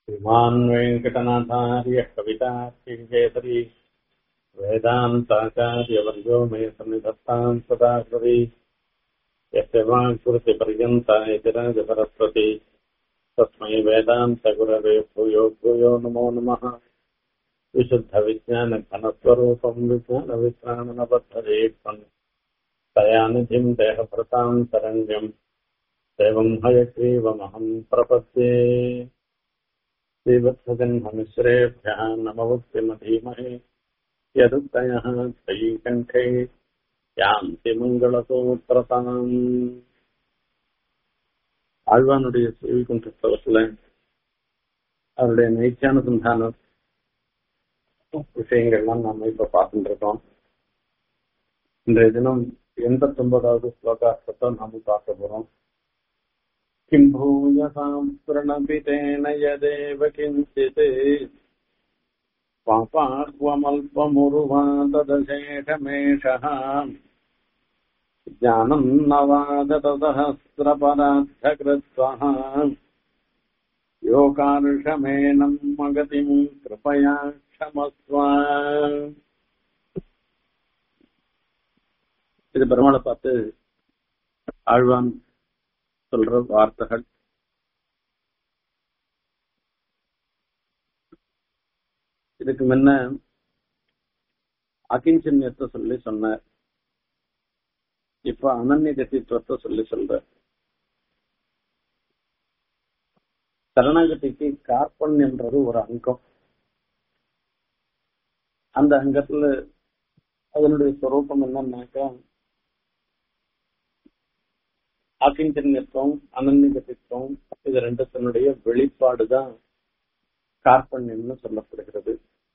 श्रीमान् वेङ्कटनाथार्यः कवितार्किकेसरी वेदान्ताचार्यवर्यो मे सन्निधत्ताम् सदा कृति यस्य वाक्कृतिपर्यन्ता इति राजसरस्वती तस्मै वेदान्तगुरवे भूयो भूयो नमो नमः विशुद्धविज्ञानघनस्वरूपम् विज्ञानविश्राणनबद्धदीपम् दयानिधिम् देहभृताम् शरण्यम् देवम् हयग्रीवमहम् प्रपद्ये श्रीवत्सजन्ममिश्रेभ्यः नमवक्तिमधीमहे यदुक्तयः त्रयीकण्ठे யாந்தி மங்களசூத்திரதாம் ஆழ்வானுடைய சேவிக்கும் புத்தகத்துல அவருடைய நைச்சான சந்தான விஷயங்கள்லாம் நாம இப்ப பார்த்துட்டு இருக்கோம் இன்றைய தினம் எண்பத்தி ஒன்பதாவது ஸ்லோகார்த்தத்தை நாம பார்க்க போறோம் கிம் பூயசாம் பிரணபிதேன யதேவ கிஞ்சித் पापाह्वमल्पमुरुवातदशेषमेषः ज्ञानम् नवादतसहस्रपरार्थकृत्वः योगार्षमेणम् मगतिम् कृपया क्षमस्व இது பெருமாளை பார்த்து ஆழ்வான் சொல்ற வார்த்தைகள் இதுக்கு முன்ன அகிஞ்சன்யத்தை சொல்லி சொன்னார் இப்ப அனன்ய கத்தித்துவத்தை சொல்லி சொல்ற சரணாகதிக்கு கார்பண்யன்றது ஒரு அங்கம் அந்த அங்கத்துல அதனுடைய ஸ்வரூபம் என்னன்னாக்கா அகிஞ்சன்யத்துவம் அனன்ய கத்தித்துவம் இது ரெண்டுத்தினுடைய வெளிப்பாடுதான் கார்பண்யம்னு சொல்லப்படுகிறது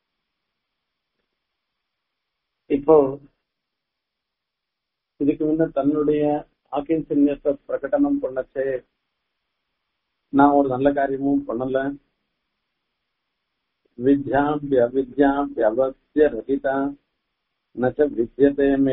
இப்போ இதுக்கு முன்ன தன்னுடைய ஆக்கின்சின்யத்தை பிரகடனம் பண்ணச்சே நான் ஒரு நல்ல காரியமும் பண்ணல வித்யாம் அவித்யாம் அவசிய ரகிதா நச்ச வித்யதேமே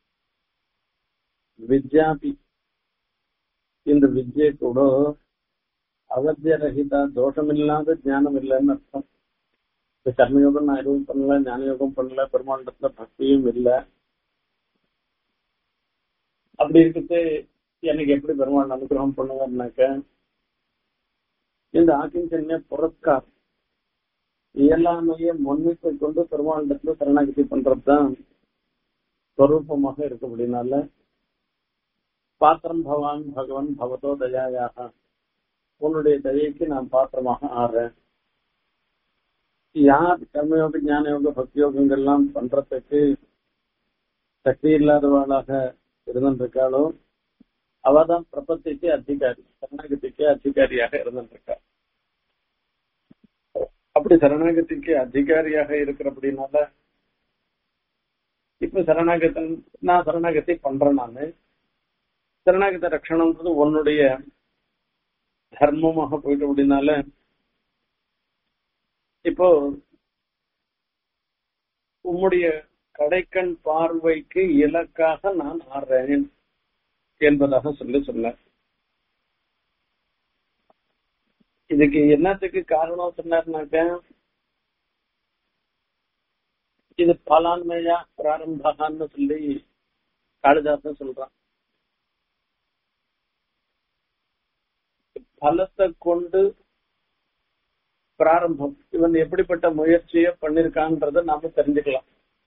வித்யாபி இந்த வித்யை கூட அவத்திய ரகிதா தோஷமில்லாத ஞானம் இல்லைன்னு அர்த்தம் இந்த கர்மயோகம் நான் எதுவும் பண்ணல ஞான யோகம் பண்ணல பெருமாண்டத்துல பக்தியும் இல்லை அப்படி இருக்கிறது எனக்கு எப்படி பெருமாள் அனுகிரகம் பண்ணுவார்னாக்க இந்த ஆக்கிஞ்சன்ய புரஸ்கார் இயலாமையை முன்னிட்டு கொண்டு பெருமாண்டத்துல சரணாகதி பண்றதுதான் ஸ்வரூபமாக இருக்க அப்படின்னால பாத்திரம் பவான் பகவன் பவதோ தயாயாக உன்னுடைய தயைக்கு நான் பாத்திரமாக ஆறேன் யார் கர்மயோக ஞான யோக பக்தி யோகங்கள்லாம் பண்றதுக்கு சக்தி இல்லாதவளாக இருந்திருக்காளோ அவதான் பிரபத்திக்கு அதிகாரி சரணாகதிக்கு அதிகாரியாக இருந்திருக்கா அப்படி சரணாகதிக்கு அதிகாரியாக இருக்கிறபடினால இப்ப சரணாகதி நான் சரணாகதி பண்றேன் நானு சரணாகதி ரட்சணம்ன்றது உன்னுடைய தர்மமாக போயிட்டு அப்படின்னால இப்போ உம்முடைய கடைக்கண் பார்வைக்கு இலக்காக நான் ஆடுறேன் என்பதாக சொல்லி சொன்ன இதுக்கு என்னத்துக்கு காரணம் சொன்னார்னாக்க இது பலான்மையா பிராரம்பான்னு சொல்லி காளிதாசன் சொல்றான் பலத்தை கொண்டு பிராரம்பம் இவன் எப்படிப்பட்ட முயற்சியை பண்ணிருக்கான்றத நாம தெரிஞ்சுக்கலாம்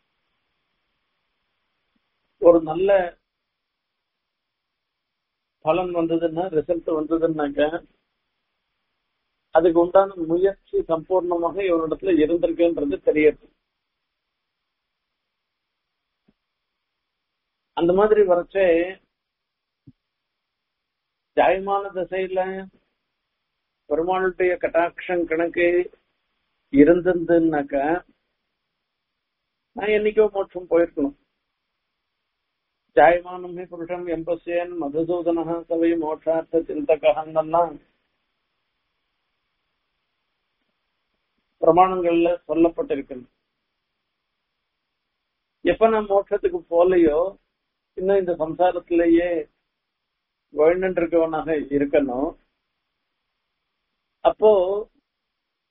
ஒரு நல்ல பலன் வந்ததுன்னா ரிசல்ட் வந்ததுன்னாக்க அதுக்கு உண்டான முயற்சி சம்பூர்ணமாக இவனிடத்துல இருந்திருக்குன்றது தெரியுது அந்த மாதிரி வரச்சே ஜாயமான திசையில பெருமாளுடைய கட்டாட்சம் கணக்கு இருந்திருந்துனாக்க நான் என்னைக்கோ மோட்சம் போயிருக்கணும் ஜாயமானம் ஹி புருஷம் எம்பசியன் மதுசூதனா சவை மோட்சார்த்த சிந்தகன்னா பிரமாணங்கள்ல சொல்லப்பட்டிருக்கிறது எப்ப நான் மோட்சத்துக்கு போலையோ இன்னும் இந்த சம்சாரத்திலேயே வாழ்ந்துட்டு இருக்கவனாக இருக்கணும் அப்போ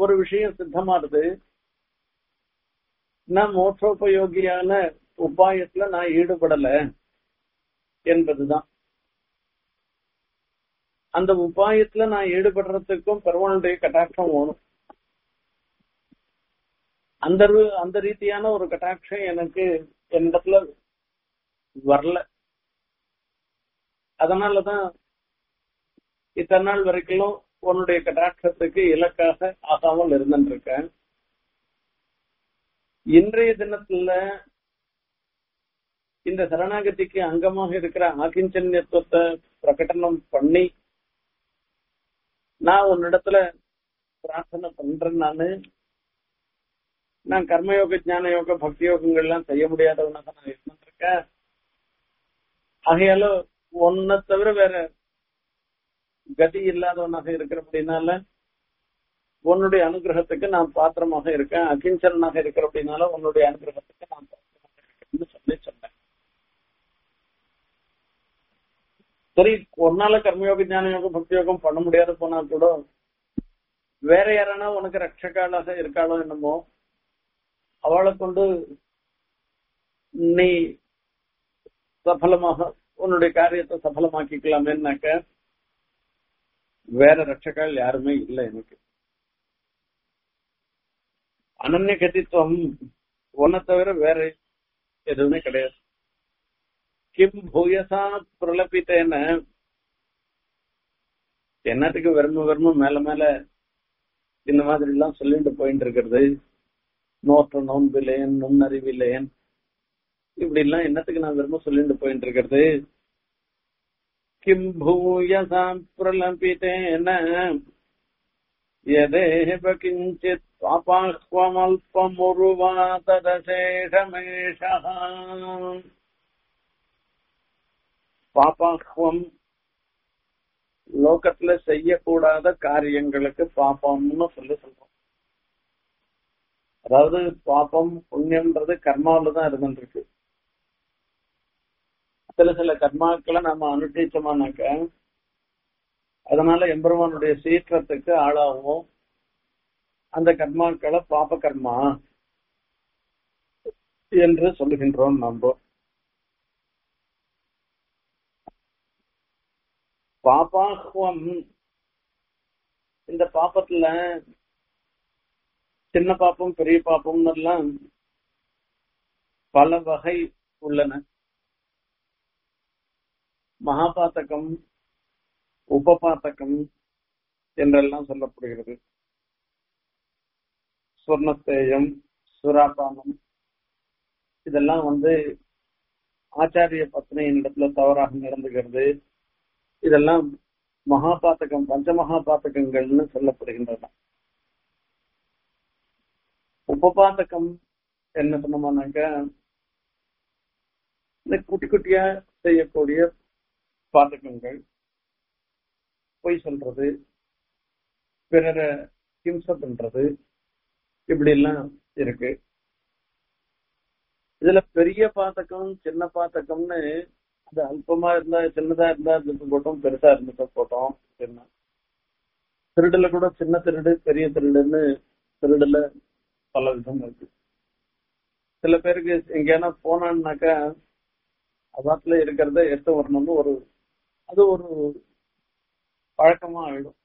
ஒரு விஷயம் சித்தமாறுது நான் மோட்சோபயோகியான உபாயத்துல நான் ஈடுபடல என்பதுதான் அந்த உபாயத்துல நான் ஈடுபடுறதுக்கும் பெருமாளுடைய கட்டாட்சம் வேணும் அந்த ரு- அந்த ரீதியான ஒரு கட்டாட்சம் எனக்கு என்னிடத்துல வரல அதனாலதான் இத்தனை நாள் வரைக்கும் உன்னுடைய கட்டாட்சத்துக்கு இலக்காக ஆகாமல் இருந்துருக்கேன் இன்றைய தினத்துல இந்த சரணாகதிக்கு அங்கமாக இருக்கிற ஆகிஞ்சன்யத்துவத்தை பிரகடனம் பண்ணி நான் உன்னிடத்துல பிரார்த்தனை பண்றேன் நானு நான் கர்மயோக ஞான யோக பக்தி யோகங்கள்லாம் செய்ய முடியாதவனாக நான் இருந்திருக்கேன் ஆகையால ஒன்ன தவிர வேற கதி இல்லாதவனாக இருக்கிறபடினால உன்னுடைய அனுகிரகத்துக்கு நான் பாத்திரமாக இருக்கேன் அகிஞ்சனாக இருக்கிற அப்படின்னால உன்னுடைய அனுகிரகத்துக்கு நான் பாத்திரமாக இருக்கேன்னு சொல்லி சொன்னேன் சரி ஒன்னால கர்மயோக ஞான யோகம் பக்தி யோகம் பண்ண முடியாத போனா கூட வேற யாரானா உனக்கு ரட்சகாலாக இருக்காளோ என்னமோ அவளை கொண்டு நீ சஃலமாக உன்னுடைய காரியத்தை சஃலமாக்கிக்கலாமேன்னாக்க வேற ரட்சகால் யாருமே இல்லை எனக்கு அனன்ய கதித்துவம் உன்னை தவிர வேற எதுவுமே கிடையாது கிம் பூயசா பிரலபித்தேன என்னத்துக்கு வெறும வெறும மேல மேல இந்த மாதிரி எல்லாம் சொல்லிட்டு போயிட்டு இருக்கிறது நோற்ற நோன்பிலேன் நுண்ணறிவிலேன் இப்படி எல்லாம் என்னத்துக்கு நான் வெறும சொல்லிட்டு போயிட்டு இருக்கிறது கிம் பூயசா பிரலபித்தேன यदेव किञ्चित् पापाह्वमल्पमुरुवा तदशेषमेषः பாப்பாஹ்வம் லோகத்துல செய்யக்கூடாத காரியங்களுக்கு பாப்பம்னு சொல்லி சொல்றோம் அதாவது பாப்பம் புண்ணியம்ன்றது கர்மாவில தான் இருந்துருக்கு சில சில கர்மாக்களை நாம அனுஷ்டிச்சோமானாக்க அதனால எம்பெருமானுடைய சீற்றத்துக்கு ஆளாகும் அந்த கர்மாக்களை பாப கர்மா என்று சொல்லுகின்றோம் நம்ம பாபாஹ்வம் இந்த பாப்பத்துல சின்ன பாப்பம் பெரிய பாப்பம் எல்லாம் பல வகை உள்ளன மகாபாத்தகம் உபபாத்தகம் என்றெல்லாம் சொல்லப்படுகிறது சுவர்ணத்தேயம் சுராபானம் இதெல்லாம் வந்து ஆச்சாரிய பத்னியின் இடத்துல தவறாக நடந்துகிறது இதெல்லாம் மகாபாத்தகம் பஞ்சமகாபாத்தகங்கள்னு சொல்லப்படுகின்றன உபபாத்தகம் என்ன சொன்னோம்னாக்க இந்த குட்டி குட்டியா செய்யக்கூடிய பாதகங்கள் பொய் சொல்றது பிறரை ஹிம்சை பண்றது இப்படி எல்லாம் இருக்கு இதுல பெரிய பாத்தகம் சின்ன பாத்தகம்னு அது அல்பமா இருந்தா சின்னதா இருந்தா இருந்துட்டு போட்டோம் பெருசா இருந்துட்டு போட்டோம் என்ன திருடுல கூட சின்ன திருடு பெரிய திருடுன்னு திருடுல பல விதம் இருக்கு சில பேருக்கு எங்கேனா போனான்னாக்கா அதாத்துல இருக்கிறத எடுத்து வரணும்னு ஒரு அது ஒரு பழக்கமா ஆயிடும்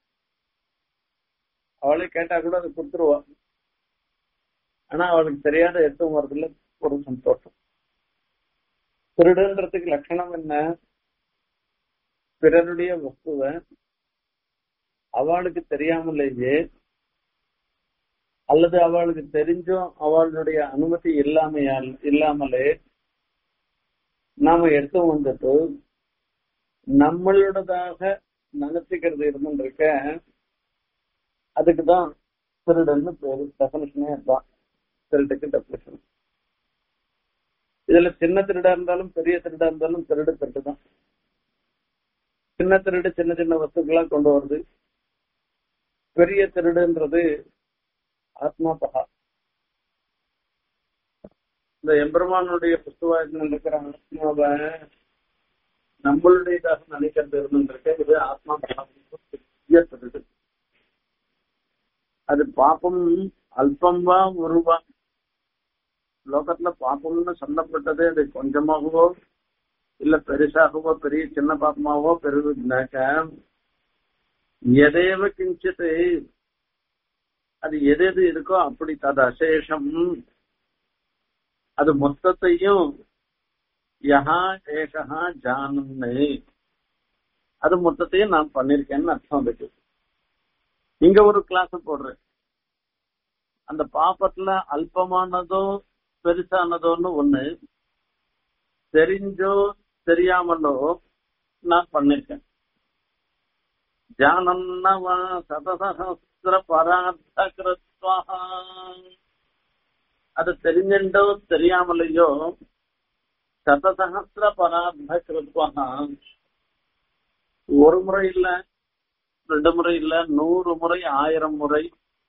அவளே கேட்டா கூட அதை கொடுத்துருவா ஆனா அவளுக்கு தெரியாத எடுத்து வரதுல ஒரு சந்தோஷம் திருடுன்றதுக்கு லட்சணம் என்ன பிறருடைய வஸ்துவை அவளுக்கு தெரியாமலேயே அல்லது அவளுக்கு தெரிஞ்சும் அவளுடைய அனுமதி இல்லாமையால் இல்லாமலே நாம எடுத்து வந்துட்டு நம்மளோடதாக நினைச்சுக்கிறது இருந்துருக்க அதுக்குதான் திருடன்னு பேரு டெபனிஷனே அதுதான் திருட்டுக்கு டெபனிஷன் இதுல சின்ன திருடா இருந்தாலும் பெரிய திருடா இருந்தாலும் திருடு திருட்டு தான் சின்ன திருடு சின்ன சின்ன வஸ்துக்களா கொண்டு வருது பெரிய திருடுன்றது ஆத்மா பகா இந்த எம்பெருமானுடைய புஸ்தகம் இருக்கிற ஆத்மாவை நம்மளுடையதாக நினைக்கிறது இருந்துருக்க இது ஆத்மா பகா பெரிய திருடு அது பாப்பம் அல்பம்பா ஒருவா லோகத்துல பாப்பம்னு சொல்லப்பட்டது அது கொஞ்சமாகவோ இல்ல பெருசாகவோ பெரிய சின்ன பாப்பமாவோ பெருகுனாக்க எதேவ கிஞ்சித்து அது எது எது இருக்கோ அப்படி தது அசேஷம் அது மொத்தத்தையும் யஹா ஏகா ஜானன்னு அது மொத்தத்தையும் நான் பண்ணிருக்கேன்னு அர்த்தம் அதுக்கு இங்க ஒரு கிளாஸ் போடுறேன் அந்த பாப்பத்துல அல்பமானதோ பெருசானதோன்னு ஒண்ணு தெரிஞ்சோ தெரியாமலோ நான் பண்ணிருக்கேன் ஜானன்னவா சதசஹசிர பரார்த்த கிருத்வா அது தெரிஞ்சுட்டோ தெரியாமலையோ சதசஹசிர பரார்த்த கிருத்வா ஒரு முறை இல்ல ரெண்டு முறை இல்ல நூறு முறை ஆயிரம் முறை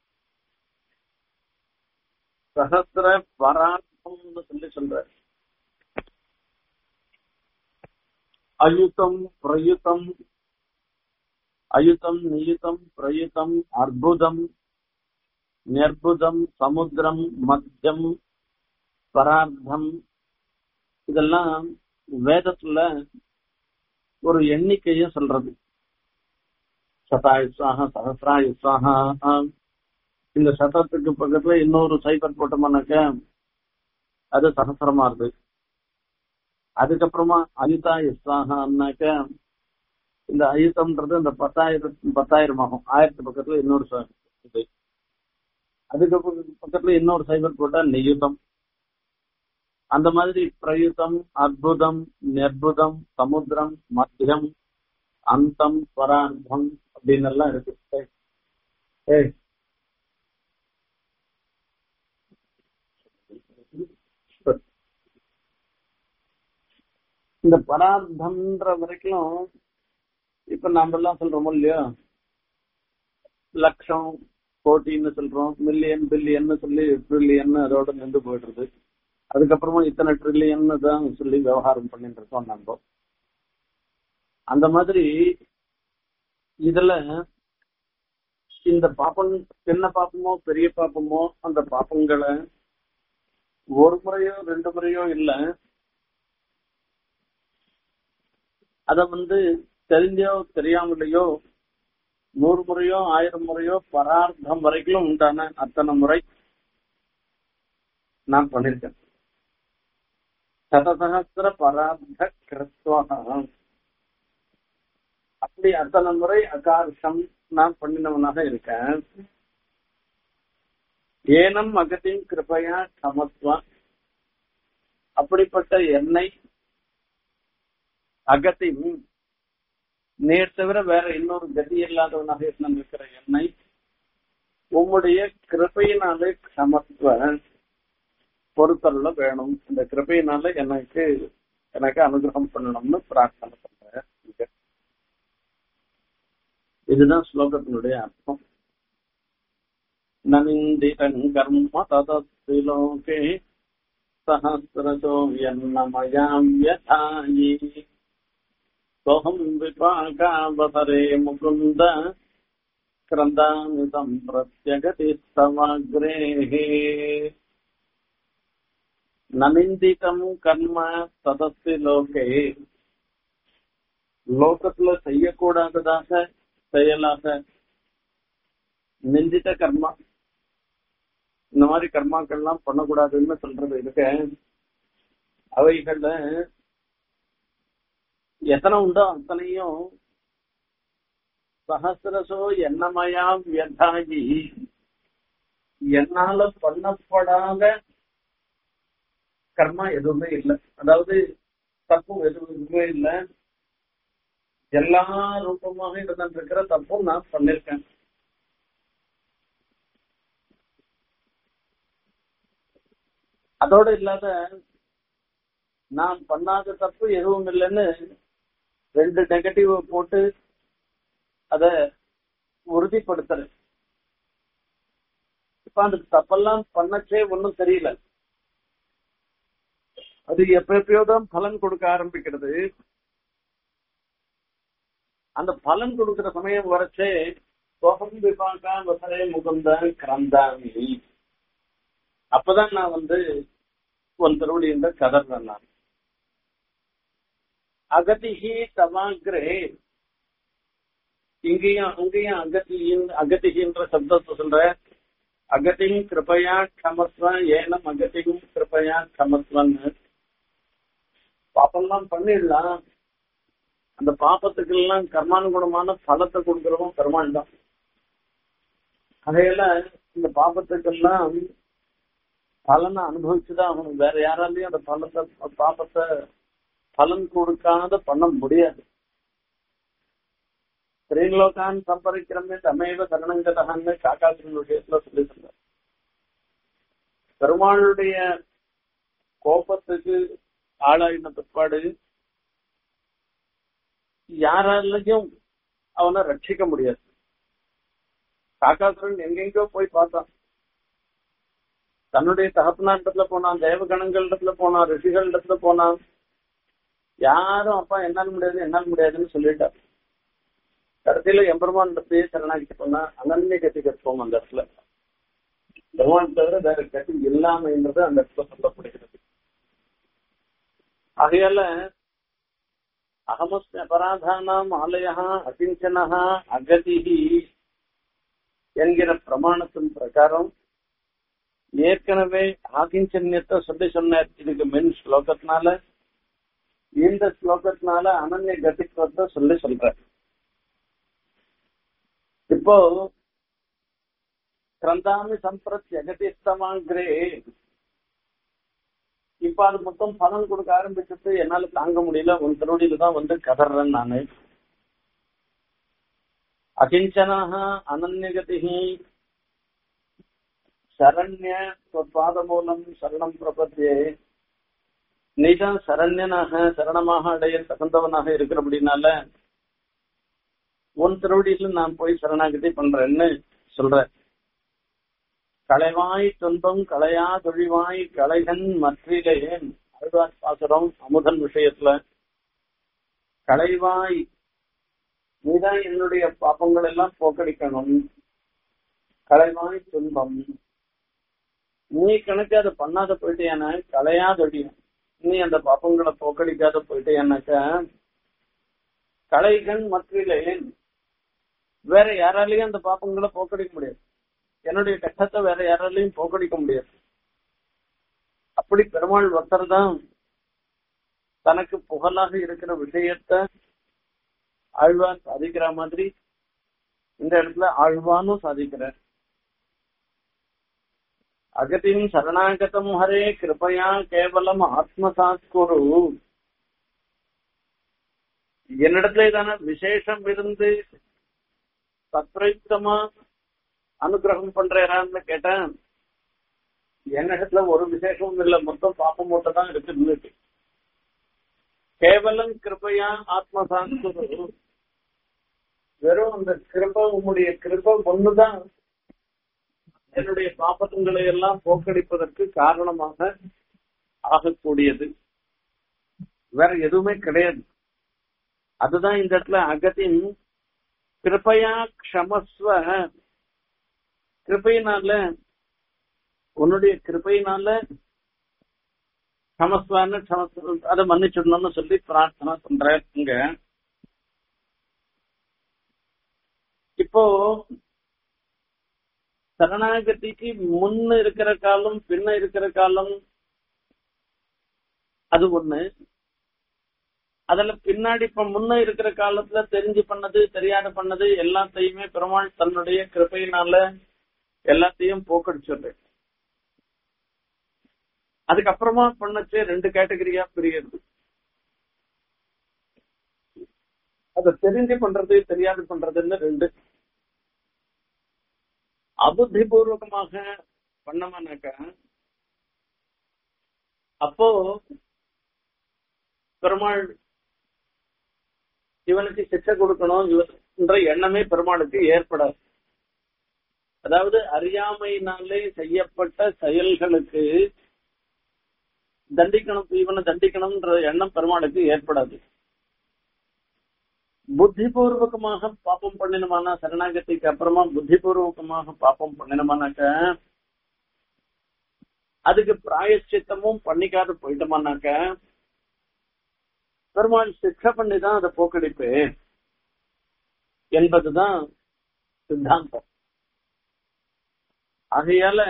சகசிர பரார்த்தம்னு சொல்லி சொல்ற அயுத்தம் பிரயுத்தம் அயுத்தம் நியுத்தம் பிரயுத்தம் அற்புதம் நிர்புதம் சமுத்திரம் மத்தியம் பரார்த்தம் இதெல்லாம் வேதத்துல ஒரு எண்ணிக்கையும் சொல்றது சதாயுசாக சகசிராயுசாக இந்த சதத்துக்கு பக்கத்துல இன்னொரு சைபர் போட்டோம்னாக்க அது சகசிரமா இருக்கு அதுக்கப்புறமா அயுதா யுஸ்தாகனாக்க இந்த அயுத்தம்ன்றது இந்த பத்தாயிரம் பத்தாயிரம் ஆகும் ஆயிரத்து பக்கத்துல இன்னொரு இது அதுக்கு பக்கத்துல இன்னொரு சைபர் போட்டா நியுதம் அந்த மாதிரி பிரயுதம் அற்புதம் நிர்புதம் சமுத்திரம் மத்தியம் அந்தம் பரார்த்தம் அப்படின்னு எல்லாம் இருக்கு ஏய் இந்த பரார்த்தம்ன்ற வரைக்கும் இப்ப நாம எல்லாம் சொல்றோமோ இல்லையா லட்சம் கோட்டின்னு சொல்றோம் மில்லியன் பில்லியன் சொல்லி ட்ரில்லியன் அதோட நின்று போயிடுறது அதுக்கப்புறமா இத்தனை ட்ரில்லியன் தான் சொல்லி விவகாரம் பண்ணிட்டு இருக்கோம் நம்ம அந்த மாதிரி இதுல இந்த பாப்பம் சின்ன பாப்பமோ பெரிய பாப்பமோ அந்த பாப்பங்களை ஒரு முறையோ ரெண்டு முறையோ இல்ல அத வந்து தெரிஞ்சோ தெரியாமலையோ நூறு முறையோ ஆயிரம் முறையோ பரார்த்தம் வரைக்கும் உண்டான அத்தனை முறை நான் பண்ணிருக்கேன் சதசகசிர பரார்த்த கிருத்வகம் அப்படி அத்தனை முறை அகார்ஷம் நான் பண்ணினவனாக இருக்கேன் ஏனம் அகத்தின் கிருப்பையா சமத்வா அப்படிப்பட்ட எண்ணெய் அகத்தின் நேர் தவிர வேற இன்னொரு கதி இல்லாதவனாக இருக்கிற எண்ணெய் உம்முடைய கிருப்பையினாலே சமத்துவ பொறுத்தருள வேணும் இந்த கிருப்பையினால எனக்கு எனக்கு அனுகிரகம் பண்ணணும்னு பிரார்த்தனை பண்றேன் இதுதான் ஸ்லோகத்தினுடைய அர்த்தம் நனிந்திதன் கர்ம ததஸ்தி லோகே சஹசிரசோ என்னமயாம் யதாயி சோகம் விபாகாவசரே முகுந்த கிரந்தாமி சம்பிரத்யகதி ஸ்தவாக்ரேஹே நனிந்திதம் கர்ம ததஸ்தி லோகே லோகத்துல செய்யக்கூடாததாக செயலாக நிந்தித்த கர்மா இந்த மாதிரி கர்மாக்கள்லாம் பண்ணக்கூடாதுன்னு சொல்றது இருக்க அவைகள்ல எத்தனை உண்டோ அத்தனையும் சகசிரசோ என்னமயா வியதாகி என்னால பண்ணப்படாத கர்மா எதுவுமே இல்லை அதாவது தப்பும் எதுவுமே இல்லை எல்லா ரூபமாக இருந்திருக்கிற தப்பும் நான் பண்ணிருக்கேன் அதோட இல்லாத நான் பண்ணாத தப்பு எதுவும் இல்லைன்னு ரெண்டு நெகட்டிவ் போட்டு அத உறுதிப்படுத்துறேன் இப்ப அந்த தப்பெல்லாம் பண்ணச்சே ஒன்னும் தெரியல அது எப்ப எப்பயோ தான் பலன் கொடுக்க ஆரம்பிக்கிறது அந்த பலன் கொடுக்கிற சமயம் வரச்சே சோகம் விபாகா வசரே முகுந்த கிரந்தாமி அப்பதான் நான் வந்து உன் திருவடி என்ற கதர்றேன் நான் அகதிஹி தவாகிரே இங்கேயும் அங்கேயும் அகதியின் அகதிகின்ற சப்தத்தை சொல்ற அகதியும் கிருபையா கமஸ்வ ஏனம் அகதியும் கிருபையா கமஸ்வன்னு பாப்பெல்லாம் பண்ணிடலாம் அந்த பாப்பத்துக்கு எல்லாம் கர்மானுகுணமான பலத்தை கொடுக்கிறவன் பெருமாள் தான் அதையெல்லாம் இந்த பாப்பத்துக்கெல்லாம் பலனை அனுபவிச்சுதான் ஆகணும் வேற யாராலையும் அந்த பலத்தை பாப்பத்தை பலன் கொடுக்காத பண்ண முடியாது ஸ்ரீலோகான் சம்பரிக்கிறமே தமேவ சரணங்கதகான்னு காக்காசின் விஷயத்துல சொல்லி சொன்னார் பெருமாளுடைய கோபத்துக்கு ஆளாயின பிற்பாடு யாராலையும் அவனை ரட்சிக்க முடியாது காக்காசுரன் எங்கெங்கோ போய் பார்த்தான் தன்னுடைய தகப்பனாண்டத்துல போனான் தேவகணங்களிடத்துல போனான் ரிஷிகளிடத்துல போனான் யாரும் அப்பா என்னால் முடியாது என்னால் முடியாதுன்னு சொல்லிட்டார் கடைசியில எம்பெருமான் பத்தியே சரணாகிட்டு போனா அனன்ய கத்தி கற்போம் அந்த இடத்துல பெருமான் தவிர வேற கத்தி இல்லாமைன்றது அந்த இடத்துல சொல்லப்படுகிறது ஆகையால அகமஸ்மி அபராதானாம் ஆலயா அகிஞ்சனா அகதிஹி என்கிற பிரமாணத்தின் பிரகாரம் ஏற்கனவே ஆகிஞ்சன்யத்தை சொல்லி சொன்னார் இதுக்கு மென் ஸ்லோகத்தினால இந்த ஸ்லோகத்தினால அனன்ய கதித்துவத்தை சொல்லி சொல்ற இப்போ கிரந்தாமி சம்பிரத் அகதிஸ்தமாகிறே இப்ப அது மொத்தம் பலன் கொடுக்க ஆரம்பிச்சுட்டு என்னால தாங்க முடியல உன் திருவடியில தான் வந்து கதறேன் நானு அகிஞ்சனாக அனன்யகதி சரண்ய பாத மூலம் சரணம் பிரபத்தியே நீதான் சரண்யனாக சரணமாக அடைய தகுந்தவனாக இருக்கிறபடினால உன் திருவடியில நான் போய் சரணாகதி பண்றேன்னு சொல்ற களைவாய் துன்பம் களையா தொழிவாய் களைகன் மற்றிலேன் அழுவார் பாசுரம் அமுதன் விஷயத்துல களைவாய் நீதான் என்னுடைய பாப்பங்கள் எல்லாம் போக்கடிக்கணும் களைவாய் துன்பம் நீ கணக்கு அதை பண்ணாத போயிட்டேன களையா தொழியும் நீ அந்த பாப்பங்களை போக்கடிக்காத போயிட்டேனாக்க களைகன் மற்றிலேன் வேற யாராலையும் அந்த பாப்பங்களை போக்கடிக்க முடியாது என்னுடைய கஷ்டத்தை வேற யாராலையும் போக்கடிக்க முடியாது அப்படி பெருமாள் ஒருத்தர் தான் தனக்கு புகழாக இருக்கிற விஷயத்த ஆழ்வான் சாதிக்கிற மாதிரி இந்த இடத்துல ஆழ்வானும் சாதிக்கிறார் அகதிம் சரணாகதம் ஹரே கிருபையா கேவலம் ஆத்மசாத் குரு என்னிடத்துல தானே விசேஷம் இருந்து தத்ரைத்தமா அனுகிரகம் பண்றான்னு கேட்டேன் என்னிடத்துல ஒரு விசேஷமும் இல்ல மொத்தம் பாப்பம் மூட்டை தான் இருக்கு கேவலம் கிருபையா ஆத்மசாந்து வெறும் அந்த கிருப உம்முடைய கிருப ஒண்ணுதான் என்னுடைய பாப்பத்துங்களை எல்லாம் போக்கடிப்பதற்கு காரணமாக ஆகக்கூடியது வேற எதுவுமே கிடையாது அதுதான் இந்த இடத்துல அகத்தின் கிருபையா க்ஷமஸ்வ கிருபையினால உன்னுடைய கிருபையினால க்ஷமஸ்வான்னு அதை மன்னிச்சிடணும்னு சொல்லி பிரார்த்தனை பண்றீங்க இப்போ சரணாகதிக்கு முன்ன இருக்கிற காலம் பின்ன இருக்கிற காலம் அது ஒண்ணு அதுல பின்னாடி இப்ப முன்ன இருக்கிற காலத்துல தெரிஞ்சு பண்ணது தெரியாத பண்ணது எல்லாத்தையுமே பெருமாள் தன்னுடைய கிருப்பையினால எல்லாத்தையும் போக்கடிச்சிடுறேன் அதுக்கப்புறமா பண்ணச்சு ரெண்டு கேட்டகரியா பிரியுது அத தெரிஞ்சு பண்றது தெரியாது பண்றதுன்னு ரெண்டு அபுத்தி பூர்வகமாக பண்ணமானாக்க அப்போ பெருமாள் இவனுக்கு சிக்ஷை கொடுக்கணும் இவன்ற எண்ணமே பெருமாளுக்கு ஏற்படாது அதாவது அறியாமையினாலே செய்யப்பட்ட செயல்களுக்கு தண்டிக்கணும் இவனை தண்டிக்கணும்ன்ற எண்ணம் பெருமாளுக்கு ஏற்படாது புத்திபூர்வகமாக பாப்பம் பண்ணினமானா சரணாகதிக்கு அப்புறமா புத்திபூர்வகமாக பாப்பம் பண்ணினமானாக்க அதுக்கு பிராயச்சித்தமும் பண்ணிக்காது போயிட்டோமானாக்க பெருமாள் சிக்ஷை பண்ணி தான் அதை போக்கடிப்பு என்பதுதான் சித்தாந்தம் ஆகையால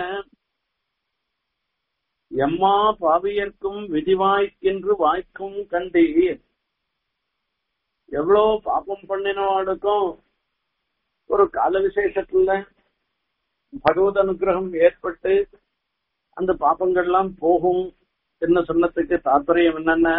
எம்மா பாவியர்க்கும் விதிவாய்க்கென்று வாய்க்கும் கண்டீர் எவ்வளவு பாப்பம் பண்ணினவாளுக்கும் ஒரு கால விசேஷத்துல பகவத் அனுகிரகம் ஏற்பட்டு அந்த பாப்பங்கள்லாம் போகும் என்ன சொன்னதுக்கு தாற்பயம் என்னன்னா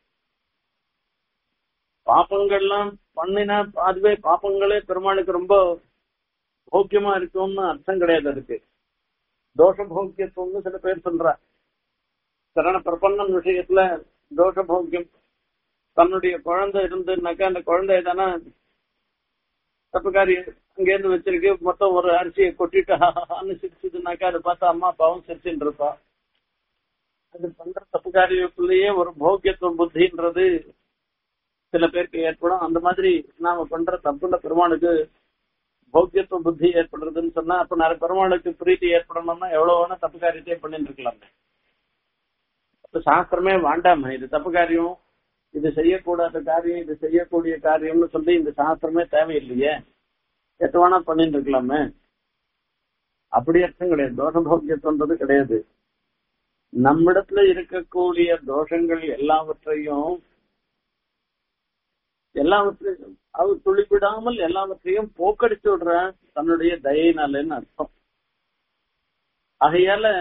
பாப்பங்கள்லாம் பண்ணினா அதுவே பாப்பங்களே பெருமாளுக்கு ரொம்ப போக்கியமா இருக்கும்னு அர்த்தம் கிடையாது அதுக்கு தோஷ போக்கியத்துவம்னு சில பேர் சொல்றா சரண பிரபன்னன் விஷயத்துல தோஷ போக்கியம் தன்னுடைய குழந்தை இருந்துனாக்கா அந்த குழந்தை எதனா தப்புக்காரி அங்கேருந்து வச்சிருக்கு மொத்தம் ஒரு அரிசியை கொட்டிட்டு சிரிச்சுதுனாக்கா அதை பார்த்தா அம்மா அப்பாவும் சிரிச்சுட்டு இருப்பா அது பண்ற தப்புக்காரியக்குள்ளேயே ஒரு போக்கியத்துவ புத்தின்றது சில பேருக்கு ஏற்படும் அந்த மாதிரி நாம பண்ற தப்புல பெருமாளுக்கு போக்கியத்துவ புத்தி ஏற்படுறதுன்னு சொன்னா அப்ப நிறைய பெருமாளுக்கு பிரீத்தி ஏற்படணும்னா எவ்வளவு வேணா தப்பு காரியத்தையே பண்ணிட்டு இருக்கலாமே அப்ப சாஸ்திரமே வேண்டாம இது தப்பு காரியம் இது செய்யக்கூடாத காரியம் இது செய்யக்கூடிய காரியம்னு சொல்லி இந்த சாஸ்திரமே தேவையில்லையே எட்டு வேணா பண்ணிட்டு இருக்கலாமே அப்படி அர்த்தம் கிடையாது தோஷ போக்கியத்துன்றது கிடையாது நம்மிடத்துல இருக்கக்கூடிய தோஷங்கள் எல்லாவற்றையும் எல்லாவற்றையும் அவர் துளிவிடாமல் எல்லாவற்றையும் போக்கடிச்சு விடுற தன்னுடைய தயினாலன்னு அர்த்தம் ஆகையால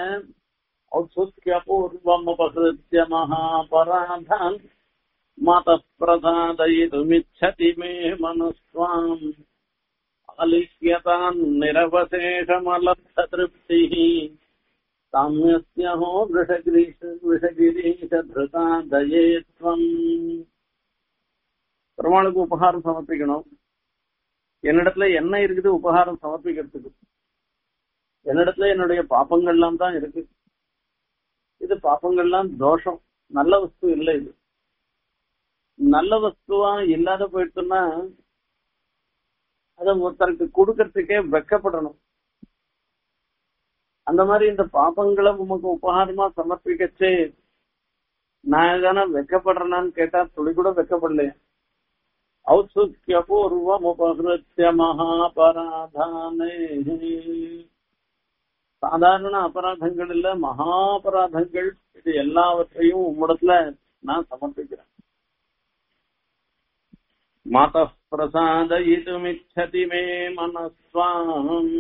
ஔத்சுக்கியபூர்வமுபகிருத்திய மகாபராதான் மத பிரசாதயிதுமிச்சதி மே மனஸ்வாம் அலிஷ்யதான் நிரவசேஷமலப்த திருப்தி சாமியஸ்யஹோ விஷகிரீஷ விஷகிரீஷ திருதா தயேத்வம் பெருமாளுக்கு உபகாரம் சமர்ப்பிக்கணும் என்னிடத்துல என்ன இருக்குது உபகாரம் சமர்ப்பிக்கிறதுக்கு என்னிடத்துல என்னுடைய பாப்பங்கள்லாம் தான் இருக்கு இது பாப்பங்கள்லாம் தோஷம் நல்ல வஸ்து இல்லை இது நல்ல வஸ்துவா இல்லாத போயிடுச்சுன்னா அதை ஒருத்தருக்கு கொடுக்கறதுக்கே வெக்கப்படணும் அந்த மாதிரி இந்த பாப்பங்களை உமக்கு உபகாரமா சமர்ப்பிக்கச்சே நான் எதான வெக்கப்படுறேனான்னு கேட்டா துளி கூட வெக்கப்படலையா ஔத்சுக்கியபூர்வமுபகிருத்திய மகாபராதானே சாதாரண அபராதங்கள் இல்ல மகாபராதங்கள் இது எல்லாவற்றையும் உம்மிடத்துல நான் சமர்ப்பிக்கிறேன் மாத பிரசாதயிதுமிச்சதி மே மனஸ்வாம்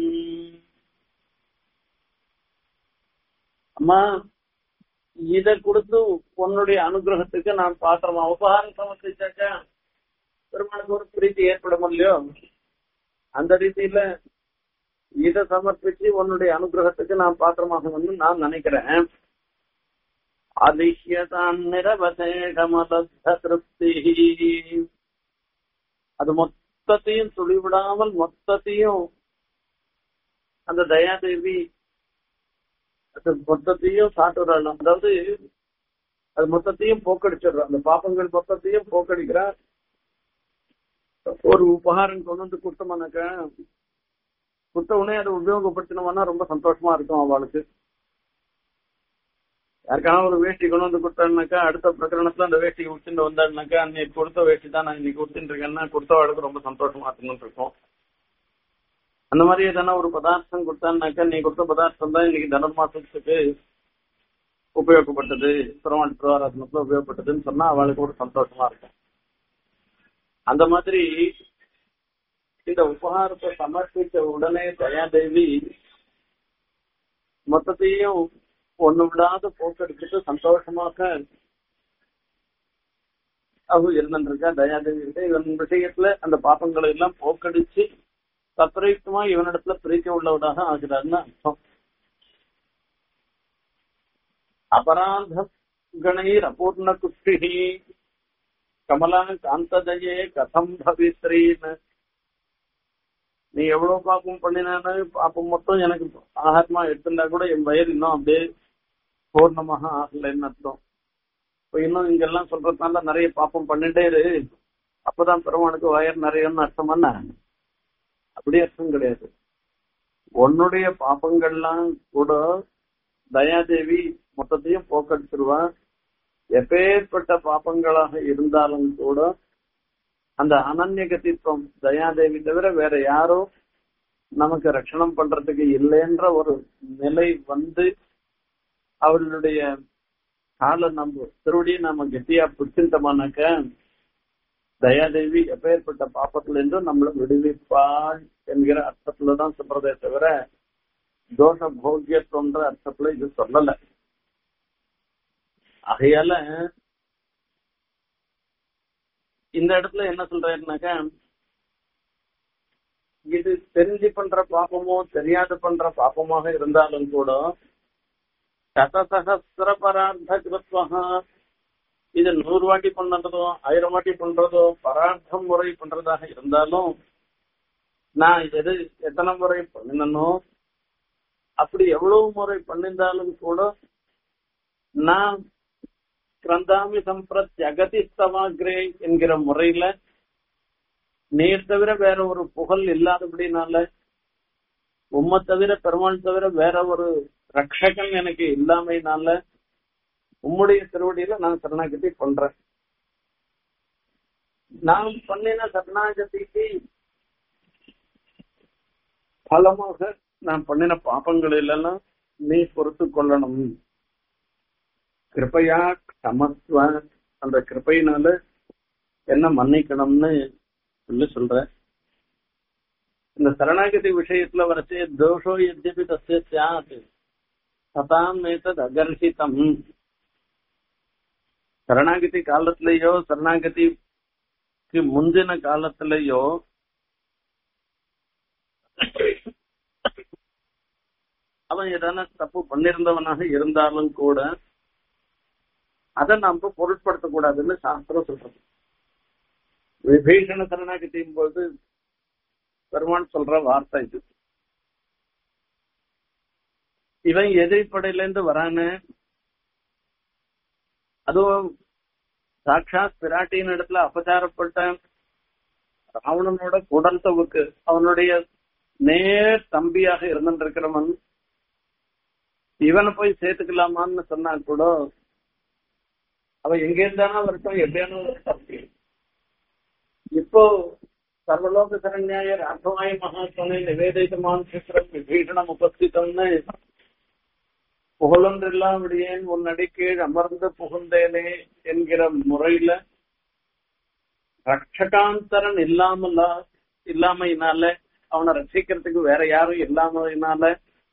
அம்மா இத கொடுத்து உன்னுடைய அனுகிரகத்துக்கு நான் பாத்திரமா உபகாரம் சமர்ப்பிச்சாக்கா பெருமாளுக்கு ஒரு பிரீத்தி ஏற்படும் இல்லையோ அந்த ரீதியில இதை சமர்ப்பிச்சு உன்னுடைய அனுகிரகத்துக்கு நான் பாத்திரமாக வந்து நான் நினைக்கிறேன் அதிஷ்யதான் நிரவசேகமத திருப்தி அது மொத்தத்தையும் துளிவிடாமல் மொத்தத்தையும் அந்த தயாதேவி அது மொத்தத்தையும் சாட்டுறாள் அதாவது அது மொத்தத்தையும் போக்கடிச்சிடுறான் அந்த பாப்பங்கள் மொத்தத்தையும் போக்கடிக்கிறார் ஒரு உபகாரம் கொண்டு வந்து கொடுத்தோம்னாக்கா கொடுத்த உடனே அதை உபயோகப்படுத்தினோம்னா ரொம்ப சந்தோஷமா இருக்கும் அவளுக்கு யாருக்கான ஒரு வேஷ்டி கொண்டு வந்து கொடுத்தாருனாக்கா அடுத்த பிரகரணத்துல அந்த வேஷ்டி உடுத்துட்டு வந்தாருனாக்கா அன்னைக்கு கொடுத்த வேஷ்டி தான் நான் இன்னைக்கு கொடுத்துட்டு இருக்கேன்னா கொடுத்தவாளுக்கு ரொம்ப சந்தோஷமா இருக்கணும்னு இருக்கும் அந்த மாதிரி எதனா ஒரு பதார்த்தம் கொடுத்தாருனாக்கா நீ கொடுத்த பதார்த்தம் தான் இன்னைக்கு தனுர்மாசத்துக்கு உபயோகப்பட்டது பெருமாள் திருவாராதனத்துல உபயோகப்பட்டதுன்னு சொன்னா அவளுக்கு ஒரு சந்தோஷமா இருக்கும் அந்த மாதிரி இந்த உபகாரத்தை சமர்ப்பித்த உடனே தயாதேவி மொத்தத்தையும் ஒண்ணு விடாத போக்கெடுத்துட்டு சந்தோஷமாக அவ இருந்துருக்கா தயாதேவி கிட்ட இவன் விஷயத்துல அந்த பாப்பங்களை எல்லாம் போக்கடிச்சு தத்ரயுக்தமா இவனிடத்துல பிரீத்தி உள்ளவனாக ஆகிறாருன்னு அர்த்தம் அபராத கணீர் அபூர்ண குஷ்டி கமலா காந்ததயே கதம் பவித்ரீன்னு நீ எவ்வளவு பாப்பம் பண்ணினாலும் பாப்பம் மொத்தம் எனக்கு ஆகாரமா எடுத்துட்டா கூட என் வயிறு இன்னும் அப்படியே பூர்ணமாக ஆகலைன்னு அர்த்தம் இப்ப இன்னும் இங்கெல்லாம் சொல்றதுனால நிறைய பாப்பம் பண்ணிட்டே இரு அப்பதான் பெருமானுக்கு வயர் நிறையன்னு அர்த்தம் என்ன அப்படி அர்த்தம் கிடையாது உன்னுடைய பாப்பங்கள்லாம் கூட தயாதேவி மொத்தத்தையும் போக்கடிச்சிருவா எப்பேற்பட்ட பாப்பங்களாக இருந்தாலும் கூட அந்த அனன்ய கதித்துவம் தயாதேவி தவிர வேற யாரும் நமக்கு ரட்சணம் பண்றதுக்கு இல்லைன்ற ஒரு நிலை வந்து அவளுடைய காலை நம்ம திருவடியை நாம கெட்டியா பிடிச்சிட்டோமானாக்க தயாதேவி எப்பேற்பட்ட பாப்பத்துல இருந்தும் நம்மளை விடுவிப்பாள் என்கிற அர்த்தத்துலதான் சொல்றதே தவிர தோஷ போக்கியத்துவன்ற அர்த்தத்துல இது சொல்லல ஆகையால இந்த இடத்துல என்ன சொல்றாருனாக்கா இது தெரிஞ்சு பண்ற பாப்பமோ தெரியாது பண்ற பாப்பமாக இருந்தாலும் கூட சதசகசிர பரார்த்த கிருத்வகா இது நூறு வாட்டி பண்றதோ ஆயிரம் வாட்டி பண்றதோ பரார்த்தம் முறை பண்றதாக இருந்தாலும் நான் எது எத்தனை முறை பண்ணினோ அப்படி எவ்வளவு முறை பண்ணிருந்தாலும் கூட நான் கிரந்தாமி சம்பிரத் அகதிஸ்தவாகிரே என்கிற முறையில நீர் தவிர வேற ஒரு புகழ் இல்லாதபடினால உம்மை தவிர பெருமாள் தவிர வேற ஒரு ரட்சகன் எனக்கு இல்லாமைனால உம்முடைய திருவடியில நான் சரணாகதி பண்றேன் நான் பண்ணின சரணாகதிக்கு பலமாக நான் பண்ணின பாப்பங்கள் எல்லாம் நீ பொறுத்து கொள்ளணும் கிருப்பையா சமத்துவ அந்த கிருப்பையினால என்ன மன்னிக்கணும்னு சொல்லி சொல்ற இந்த சரணாகதி விஷயத்துல வரைச்சே தோஷோ எத்யபி தஸ்ய சாத் சதாம் ஏதத் அகர்ஷிதம் சரணாகதி காலத்திலேயோ சரணாகதிக்கு முந்தின காலத்திலேயோ அவன் ஏதான தப்பு பண்ணிருந்தவனாக இருந்தாலும் கூட அதை நாம பொருட்படுத்தக்கூடாதுன்னு சாஸ்திரம் சொல்றது விபீஷண சரணாகதியும் போது பெருமான் சொல்ற வார்த்தை இது இவன் எதிரிப்படையில இருந்து வரானு அதுவும் சாட்சாத் பிராட்டியின் இடத்துல அபச்சாரப்பட்ட ராவணனோட குடல்தவுக்கு அவனுடைய நேர் தம்பியாக இருந்திருக்கிறவன் இவனை போய் சேர்த்துக்கலாமான்னு சொன்னா கூட அவன் எங்க இருந்தானா வரட்டும் எப்படியான வரட்டும் இப்போ சர்வலோக சரண்யாயர் அர்த்தமாய மகாத்மனை நிவேதிதமான சித்திரம் விபீஷணம் உபஸ்திதம்னு புகழொன்றெல்லாம் விடியேன் உன் அடிக்கீழ் அமர்ந்து புகுந்தேனே என்கிற முறையில ரட்சகாந்தரன் இல்லாமல இல்லாமையினால அவனை ரட்சிக்கிறதுக்கு வேற யாரும் இல்லாமையினால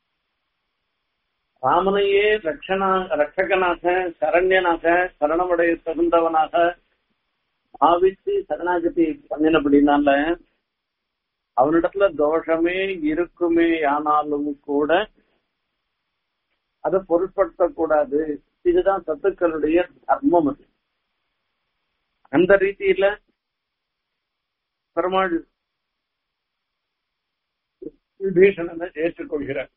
ராமனையே ரட்சணா ரட்சகனாக சரண்யனாக சரணமடைய தகுந்தவனாக பாவித்து சரணாகதி பண்ணினபடினால அவனிடத்துல தோஷமே இருக்குமே ஆனாலும் கூட அதை பொருட்படுத்தக்கூடாது இதுதான் சத்துக்களுடைய தர்மம் அது அந்த ரீதியில பெருமாள் விபீஷணனை ஏற்றுக்கொள்கிறார்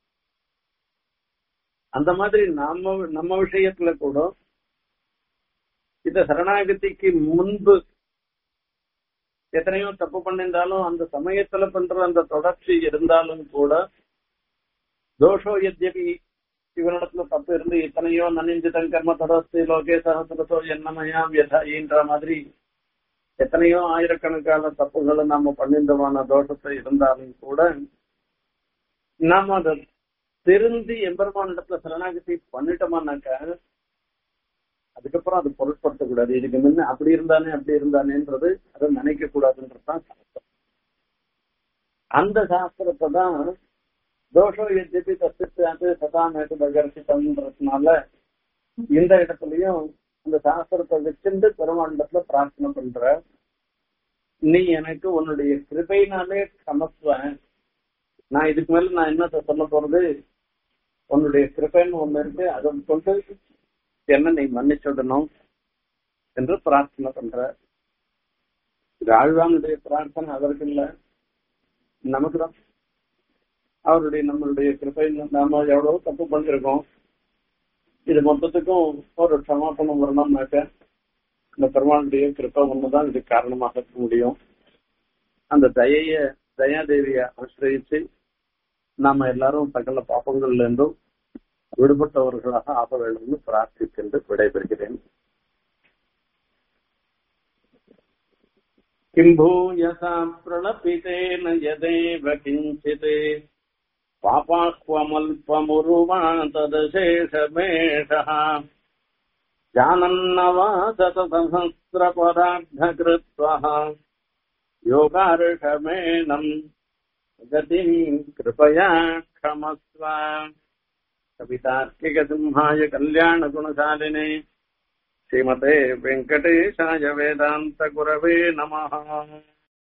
அந்த மாதிரி நம்ம நம்ம விஷயத்துல கூட இந்த சரணாகதிக்கு முன்பு எத்தனையோ தப்பு பண்ணிருந்தாலும் அந்த சமயத்துல பண்ற அந்த தொடர்ச்சி இருந்தாலும் கூட தோஷோ எத்யபி இவனிடத்துல தப்பு இருந்து எத்தனையோ நனிஞ்சிதன் கர்ம தொடர்ச்சி லோகே சகசரசோ என்னமயா வியதாயின்ற மாதிரி எத்தனையோ ஆயிரக்கணக்கான தப்புகளை நாம பண்ணிருந்தமான தோஷத்தை இருந்தாலும் கூட நாம அதை திருந்தி எம்பெருமான இடத்துல சரணாகதி பண்ணிட்டோமானாக்கா அதுக்கப்புறம் அது பொருட்படுத்தக்கூடாது இதுக்கு முன்ன அப்படி இருந்தானே அப்படி இருந்தானேன்றது அதை நினைக்க கூடாதுன்றதுதான் சாஸ்திரம் அந்த சாஸ்திரத்தை தான் தோஷம் எதிர்த்து தசித்து சதாமேட்டு பகர்ஷித்தம்ன்றதுனால இந்த இடத்துலயும் அந்த சாஸ்திரத்தை வச்சிருந்து பெருமாண்டத்துல பிரார்த்தனை பண்ற நீ எனக்கு உன்னுடைய கிருபையினாலே சமத்துவன் நான் இதுக்கு மேல நான் என்ன சொல்ல போறது உன்னுடைய கிருபைன்னு ஒண்ணு இருக்கு அதை கொண்டு என்ன நீ மன்னிச்சுடணும் என்று பிரார்த்தனை பண்ற இது ஆழ்வானுடைய பிரார்த்தனை அதற்கு இல்ல நமக்குதான் அவருடைய நம்மளுடைய கிருப்பை நாம எவ்வளவு தப்பு பண்ணிருக்கோம் இது மொத்தத்துக்கும் ஒரு சமாப்பணம் வரணும்னாக்க இந்த பெருமாளுடைய கிருப்பை ஒண்ணுதான் இதுக்கு காரணமாக இருக்க முடியும் அந்த தயைய தயாதேவியை ஆசிரியச்சு நாம எல்லாரும் சகல பாப்பங்கள்ல இருந்தும் விடுபட்டவர்களாக ஆக வேண்டும்னு பிரார்த்திச்சென்று விடைபெறுகிறேன் किं भूयसा प्रणपितेन यदेव किञ्चित् पापाह्वमल्पमुरुवा तदशेषमेषः जानन्नवाशतसहस्रपरार्धकृत्वः योगार्षमेणम् गतिम् कृपया क्षमस्व कवितार्किकसिंहाय कल्याणगुणशालिने श्रीमते वेङ्कटेशाय वेदान्तगुरवे नमः